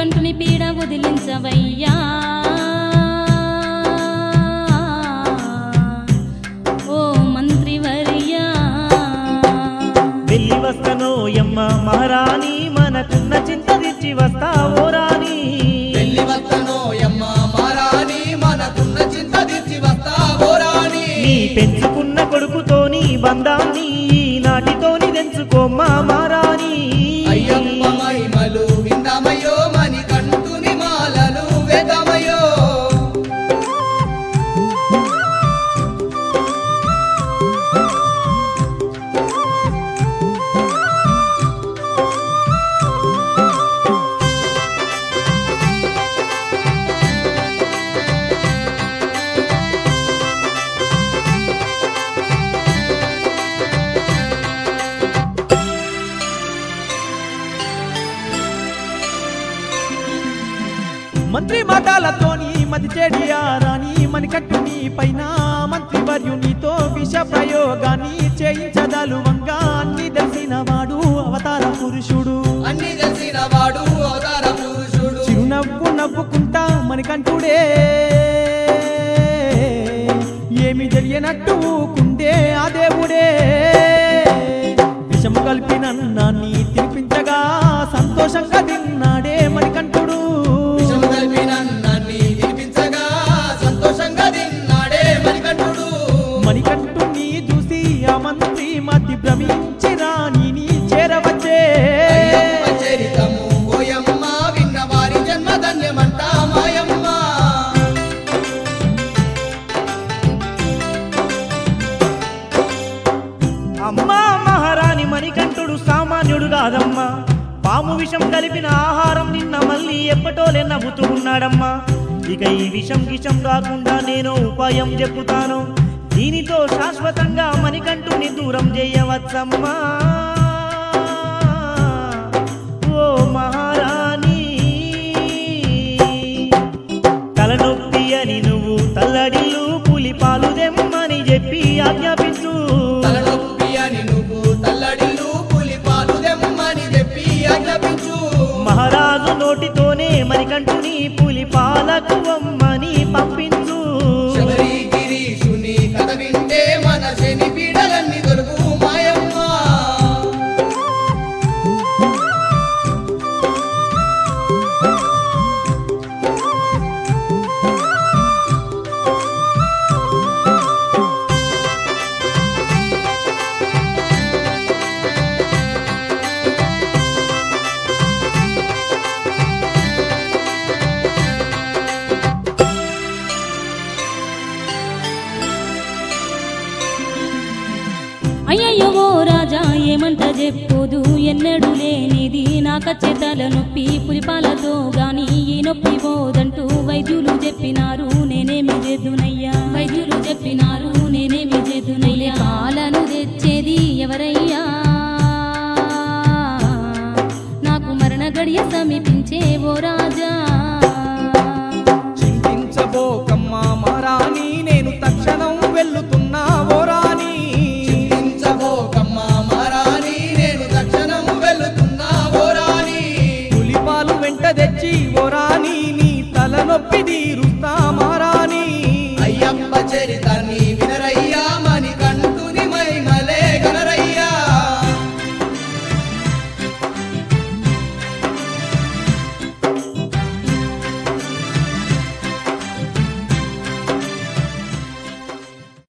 మణికంఠుని పీడ వదిలించవయ్యా ఓ మంత్రివర్యా వెళ్ళి వస్తనో యమ్మ మహారాణి మనకున్న చింత తెచ్చి వస్తావో రాణి వెళ్ళి వస్తనో యమ్మ మారాని మనకున్న చింత తీర్చి వస్తావో రాణి నీ పెంచుకున్న కొడుకుతోని బంధాన్ని నాటితోని తెంచుకోమ్మా మారాణి అయ్యప్ప మహిమలు విందమయ్యో మని కంటుని మాలలు వేదమయ్యో మంత్రి మాటలతోని మతి చెడియారాని మణికట్టుని పైన మంత్రి వర్యునితో విష ప్రయోగాన్ని చేయించదలు వంగా అన్ని తెలిసిన వాడు అవతార పురుషుడు అన్ని తెలిసిన వాడు అవతార పురుషుడు చిరునవ్వు నవ్వుకుంటా మణికంఠుడే ఏమి తెలియనట్టు కుండే ఆ దేవుడే విషము కలిపిన అన్నాన్ని తినిపించగా సంతోషంగా తిన్నాడే మణికంఠుడు విషము కలిపిన అన్నాన్ని తినిపించగా సంతోషంగా తిన్నాడే మణికంఠుడు మణికంఠుని చూసి ఆ మంత్రి మతి భ్రమించి రాణిని చేరవచ్చే అయ్యప్ప చరితము ఓయమ్మ విన్న వారి జన్మ ధన్యమంట మాయమ్మ అమ్మా మహారాణి మణికంఠుడు సామాన్యుడు కాదమ్మా పాము విషం కలిపిన ఆహారం నిన్న మళ్ళీ ఎప్పటోలే నవ్వుతూ ఉన్నాడమ్మా ఇక ఈ విషం గిషం కాకుండా నేను ఉపాయం చెప్పుతాను దీనితో శాశ్వతంగా మణికంఠుని దూరం చేయవచ్చమ్మా ఓ మహారాణి తలనొప్పి అని నువ్వు తల్లడిల్లు పులి పాలు దెమ్మని చెప్పి ఆజ్ఞాపించు తలనొప్పి అని నువ్వు తల్లడిల్లు పులి పాలు దెమ్మని చెప్పి ఆజ్ఞాపించు మహారాజు నోటితోనే మణికంఠుని పులి పాలకు అమ్మని పంపించు శబరి గిరీషుని కథ వింటే మన శని పీడలన్నీ దొరుకు మాయమ్మ అయ్యయ్యో ఓ రాజా ఏమంట చెప్పుదు ఎన్నడు లేనిది నాకచ్చే తల నొప్పి పులిపాలతో గాని ఈ నొప్పి పోదంటూ వైద్యులు చెప్పినారు నేనేమి చేదునయ్యా వైద్యులు చెప్పినారు నేనేమి చేదునయ్యా పాలను తెచ్చేది ఎవరయ్యా నాకు మరణ గడియ సమీపించే ఓ రాజా చింతించబోకమ్మ మారాని నేను తక్షణం వెళ్ళుతున్నా ఓ రాణి చింతించబోకమ్మ మారాని నేను తక్షణం వెళుతున్నా ఓ రాణి పులిపాలు వెంట తెచ్చి ఓ రాణి నీ తలనొప్పి తీరు